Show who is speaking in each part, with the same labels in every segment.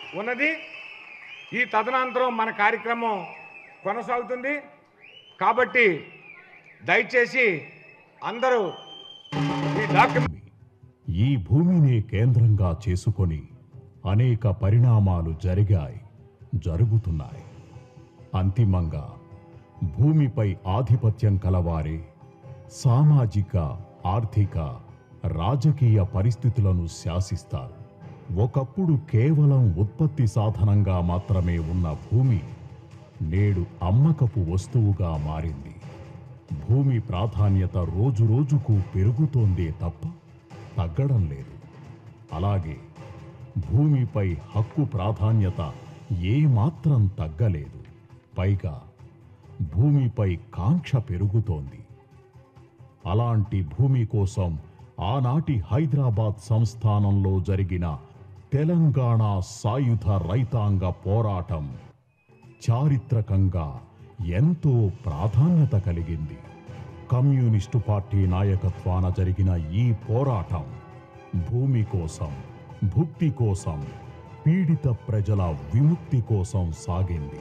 Speaker 1: ఉన్నది ఈ తదనంతరం మన కార్యక్రమం కొనసాగుతుంది కాబట్టి దయచేసి అందరూ ఈ డాక్యుమెంట్
Speaker 2: ఈ భూమిని కేంద్రంగా చేసుకొని అనేక పరిణామాలు జరిగాయి జరుగుతున్నాయి అంతిమంగా భూమిపై ఆధిపత్యం కలవారే సామాజిక ఆర్థిక రాజకీయ పరిస్థితులను శాసిస్తారు ఒకప్పుడు కేవలం ఉత్పత్తి సాధనంగా మాత్రమే ఉన్న భూమి నేడు అమ్మకపు వస్తువుగా మారింది భూమి ప్రాధాన్యత రోజురోజుకు పెరుగుతోందే తప్ప తగ్గడం లేదు అలాగే భూమిపై హక్కు ప్రాధాన్యత ఏమాత్రం తగ్గలేదు పైగా భూమిపై కాంక్ష పెరుగుతోంది అలాంటి భూమి కోసం ఆనాటి హైదరాబాద్ సంస్థానంలో జరిగిన తెలంగాణ సాయుధ రైతాంగ పోరాటం చారిత్రకంగా ఎంతో ప్రాధాన్యత కలిగింది కమ్యూనిస్టు పార్టీ నాయకత్వాన జరిగిన ఈ పోరాటం భూమి కోసం భుక్తి కోసం పీడిత ప్రజల విముక్తి కోసం సాగింది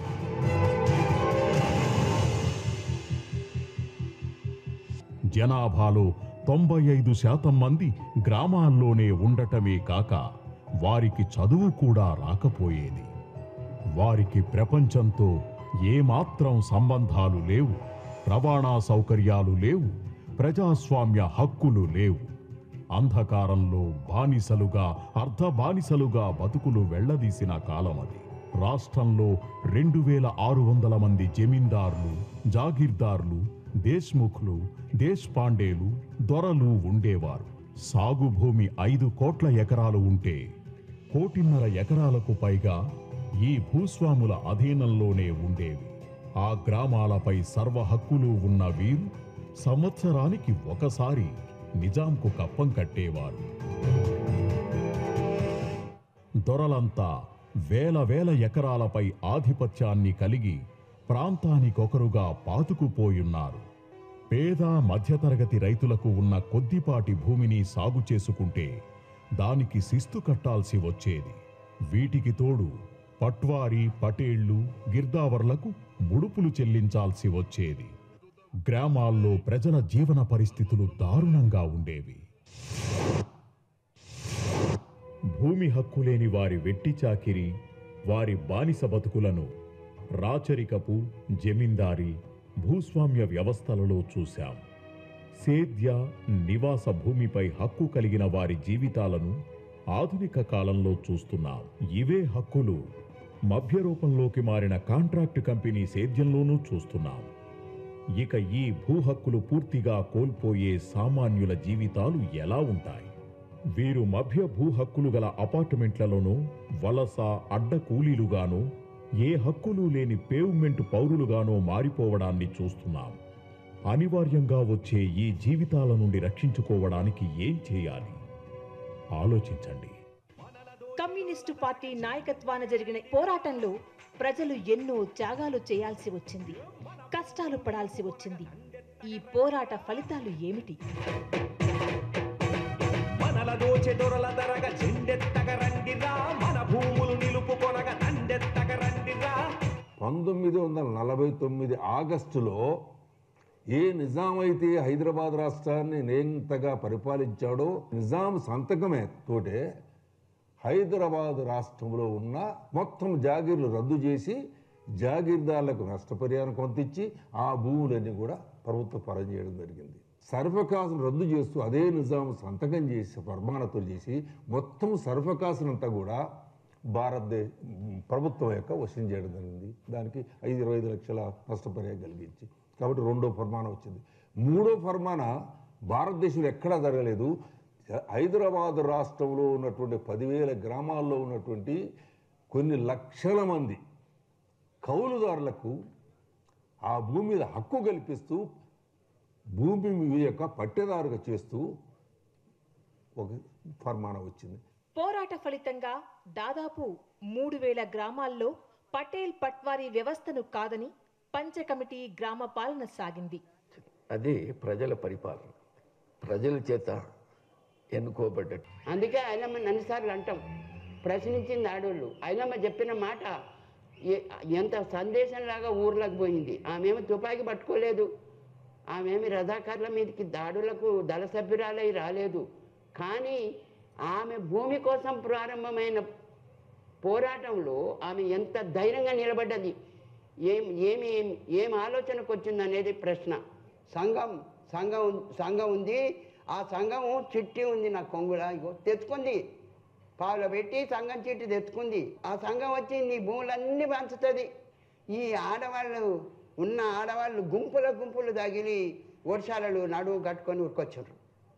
Speaker 2: జనాభాలో తొంభై ఐదు శాతం మంది గ్రామాల్లోనే ఉండటమే కాక వారికి చదువు కూడా రాకపోయేది వారికి ప్రపంచంతో ఏమాత్రం సంబంధాలు లేవు రవాణా సౌకర్యాలు లేవు ప్రజాస్వామ్య హక్కులు లేవు అంధకారంలో బానిసలుగా అర్ధ బానిసలుగా బతుకులు వెళ్లదీసిన కాలం అది రాష్ట్రంలో రెండు వేల ఆరు వందల మంది జమీందార్లు జాగీర్దార్లు దేశ్ముఖ్లు దేశ్పాండేలు దొరలు ఉండేవారు సాగు భూమి ఐదు కోట్ల ఎకరాలు ఉంటే కోటిన్నర ఎకరాలకు పైగా ఈ భూస్వాముల అధీనంలోనే ఉండేవి ఆ గ్రామాలపై సర్వ హక్కులు ఉన్న వీరు సంవత్సరానికి ఒకసారి నిజాంకు కప్పం కట్టేవారు దొరలంతా వేల వేల ఎకరాలపై ఆధిపత్యాన్ని కలిగి ప్రాంతానికొకరుగా పాతుకుపోయున్నారు పేద మధ్యతరగతి రైతులకు ఉన్న కొద్దిపాటి భూమిని సాగు చేసుకుంటే దానికి శిస్తు కట్టాల్సి వచ్చేది వీటికి తోడు పట్వారీ పటేళ్లు గిర్దావర్లకు ముడుపులు చెల్లించాల్సి వచ్చేది గ్రామాల్లో ప్రజల జీవన పరిస్థితులు దారుణంగా ఉండేవి భూమి హక్కులేని వారి వెట్టి చాకిరి వారి బానిస బతుకులను రాచరికపు జమీందారీ భూస్వామ్య వ్యవస్థలలో చూశాం సేద్య నివాస భూమిపై హక్కు కలిగిన వారి జీవితాలను ఆధునిక కాలంలో చూస్తున్నాం ఇవే హక్కులు మభ్య రూపంలోకి మారిన కాంట్రాక్ట్ కంపెనీ సేద్యంలోనూ చూస్తున్నాం ఇక ఈ భూ హక్కులు పూర్తిగా కోల్పోయే సామాన్యుల జీవితాలు ఎలా ఉంటాయి వీరు మభ్య భూ హక్కులు గల అపార్ట్మెంట్లలోనూ వలస అడ్డ కూలీలుగానూ ఏ హక్కులు లేని పేవ్మెంట్ పౌరులుగానో మారిపోవడాన్ని చూస్తున్నాం అనివార్యంగా వచ్చే ఈ జీవితాల నుండి రక్షించుకోవడానికి ఏం చేయాలి ఆలోచించండి
Speaker 3: కమ్యూనిస్టు పార్టీ నాయకత్వాన జరిగిన పోరాటంలో ప్రజలు ఎన్నో త్యాగాలు చేయాల్సి వచ్చింది కష్టాలు పడాల్సి వచ్చింది ఈ పోరాట ఫలితాలు ఏమిటి
Speaker 4: మనల దోచె దొరల దరగ చెండెత్తగ రండిరా మన భూములు నిలుపుకొనగ దండెత్తగ రండిరా
Speaker 5: పంతొమ్మిది వందల నలభై తొమ్మిది ఆగస్టులో ఏ నిజాం అయితే హైదరాబాద్ రాష్ట్రాన్ని నియంతగా పరిపాలించాడో నిజాం సంతకమే తోటే హైదరాబాద్ రాష్ట్రంలో ఉన్న మొత్తం జాగీర్లు రద్దు చేసి జాగీర్దారులకు నష్టపరిహారం కొంత ఇచ్చి ఆ భూములన్నీ కూడా ప్రభుత్వ పరం చేయడం జరిగింది సర్ఫకాసును రద్దు చేస్తూ అదే నిజాం సంతకం చేసి ప్రమాణతో చేసి మొత్తం సర్ఫకాసునంతా కూడా భారతదేశ ప్రభుత్వం యొక్క వశం చేయడం జరిగింది దానికి ఐదు ఇరవై ఐదు లక్షల నష్టపరిహారం కలిగించి కాబట్టి రెండో ఫర్మానం వచ్చింది మూడో ఫర్మాన భారతదేశంలో ఎక్కడా జరగలేదు హైదరాబాద్ రాష్ట్రంలో ఉన్నటువంటి పదివేల గ్రామాల్లో ఉన్నటువంటి కొన్ని లక్షల మంది కౌలుదారులకు ఆ భూమి మీద హక్కు కల్పిస్తూ భూమి మీ యొక్క పట్టేదారుగా చేస్తూ ఒక ఫర్మానం వచ్చింది
Speaker 3: పోరాట ఫలితంగా దాదాపు మూడు వేల గ్రామాల్లో పటేల్ పట్వారీ వ్యవస్థను కాదని పంచ కమిటీ గ్రామ పాలన సాగింది
Speaker 6: అది ప్రజల పరిపాలన ప్రజల చేత ఎన్నుకోబడ్డట్టు
Speaker 7: అందుకే ఆయన మనం అన్నిసార్లు అంటాం ప్రశ్నించింది ఆడోళ్ళు అయినమ్మ చెప్పిన మాట ఏ- ఎంత సందేశంలాగా ఊర్లోకి పోయింది ఆమెమో తుపాకీ పట్టుకోలేదు ఆమెమి రజాకార్ల మీదకి దాడులకు దళ సభ్యురాలై రాలేదు కానీ ఆమె భూమి కోసం ప్రారంభమైన పోరాటంలో ఆమె ఎంత ధైర్యంగా నిలబడ్డది ఏం ఏమి ఏం- ఏం ఆలోచనకు వచ్చింది అనేది ప్రశ్న సంఘం సంఘం ఉం- సంఘం ఉంది ఆ సంఘం చిట్టి ఉంది నా కొంగుల ఇగో తెచ్చుకుంది పావులో పెట్టి సంఘం చిట్టి తెచ్చుకుంది ఆ సంఘం వచ్చి నీ భూములన్నీ పంచుతుంది ఈ ఆడవాళ్ళు ఉన్న ఆడవాళ్ళు గుంపుల గుంపులు తగిలి వర్షాలలో నడువు కట్టుకొని ఉరికొచ్చారు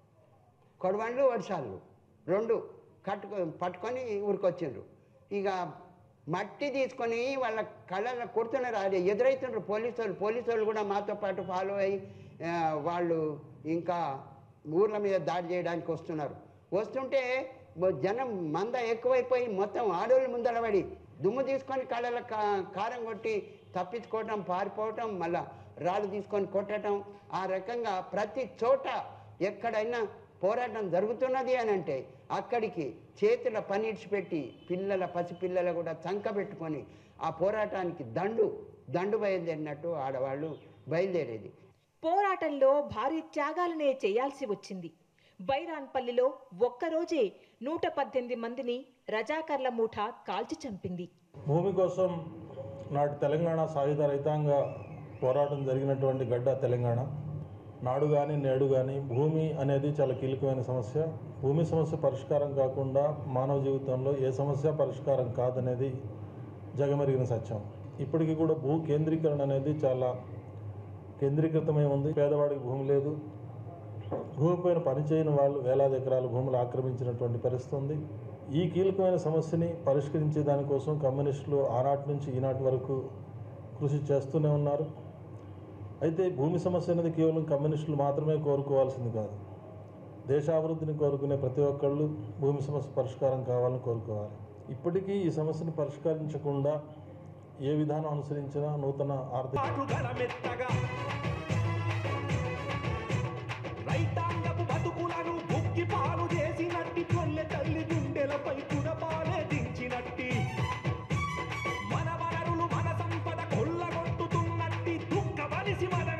Speaker 7: కొడవళ్ళు వర్షాలు రెండు కట్టుకో పట్టుకొని ఊరికొచ్చిండ్రు ఇక మట్టి తీసుకొని వాళ్ళ కళ్ళల్లో కొడుతున్నారు అది ఎదురవుతుండ్రు పోలీసు వాళ్ళు పోలీసు వాళ్ళు కూడా మాతో పాటు ఫాలో అయ్యి ఆ, వాళ్ళు ఇంకా ఊర్ల మీద దాడి చేయడానికి వస్తున్నారు వస్తుంటే మొ- జనం మంద ఎక్కువైపోయి మొత్తం ఆడోళ్ళు ముందరబడి దుమ్ము తీసుకొని కళ్ళలో కా కారం కొట్టి తప్పించుకోవటం పారిపోవటం మళ్ళా రాళ్ళు తీసుకొని కొట్టడం ఆ రకంగా ప్రతి చోట ఎక్కడైనా పోరాటం జరుగుతున్నది అని అంటే అక్కడికి చేతుల పని ఇడిచిపెట్టి పిల్లల పసిపిల్లల కూడా చంక పెట్టుకొని ఆ పోరాటానికి దండు దండు బయలుదేరినట్టు ఆడవాళ్ళు బయలుదేరేది
Speaker 3: పోరాటంలో భారీ త్యాగాలనే చేయాల్సి వచ్చింది బైరాన్పల్లిలో ఒక్కరోజే నూట పద్దెనిమిది మందిని రజాకర్ల మూఠ కాల్చి చంపింది
Speaker 8: భూమి కోసం నాటి తెలంగాణ సాయుధ రైతాంగ పోరాటం జరిగినటువంటి గడ్డ తెలంగాణ నాడు కానీ నేడు కానీ భూమి అనేది చాలా కీలకమైన సమస్య భూమి సమస్య పరిష్కారం కాకుండా మానవ జీవితంలో ఏ సమస్య పరిష్కారం కాదనేది జగమెరిగిన సత్యం ఇప్పటికీ కూడా భూ కేంద్రీకరణ అనేది చాలా కేంద్రీకృతమై ఉంది పేదవాడికి భూమి లేదు భూమిపైన పనిచేయని వాళ్ళు వేలాది ఎకరాల భూములు ఆక్రమించినటువంటి పరిస్థితి ఉంది ఈ కీలకమైన సమస్యని పరిష్కరించే దానికోసం కమ్యూనిస్టులు ఆనాటి నుంచి ఈనాటి వరకు కృషి చేస్తూనే ఉన్నారు అయితే భూమి సమస్య అనేది కేవలం కమ్యూనిస్టులు మాత్రమే కోరుకోవాల్సింది కాదు దేశాభివృద్ధిని కోరుకునే ప్రతి ఒక్కళ్ళు భూమి సమస్య పరిష్కారం కావాలని కోరుకోవాలి ఇప్పటికీ ఈ సమస్యను పరిష్కరించకుండా ఏ విధానం అనుసరించినా నూతన ఆర్థిక
Speaker 4: పాటుదల మెత్తగా రైతాంగపు బతుకులను బుక్కి పాలు చేసినట్టి కొల్లె తల్లి గుండెలపై కుడపాలే దించినట్టి మన వనరులు మన సంపద కొల్లగొట్టుతున్నట్టి దుఃఖ బలిసి మన